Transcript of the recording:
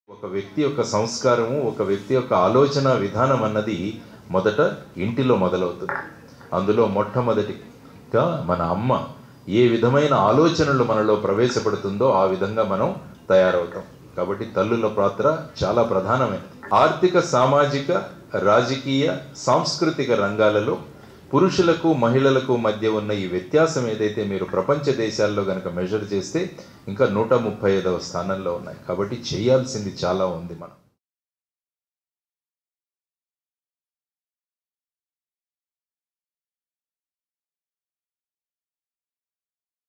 ఒక వ్యక్తి యొక్క సంస్కారము ఒక వ్యక్తి యొక్క ఆలోచన విధానం అన్నది మొదట ఇంటిలో మొదలవుతుంది అందులో మొట్టమొదటిగా మన అమ్మ ఏ విధమైన ఆలోచనలు మనలో ప్రవేశపెడుతుందో ఆ విధంగా మనం తయారవుతాం కాబట్టి తల్లుల పాత్ర చాలా ప్రధానమైనది ఆర్థిక సామాజిక రాజకీయ సాంస్కృతిక రంగాలలో పురుషులకు మహిళలకు మధ్య ఉన్న ఈ వ్యత్యాసం ఏదైతే మీరు ప్రపంచ దేశాల్లో కనుక మెజర్ చేస్తే ఇంకా నూట ముప్పై ఐదవ స్థానంలో ఉన్నాయి కాబట్టి చేయాల్సింది చాలా ఉంది మనం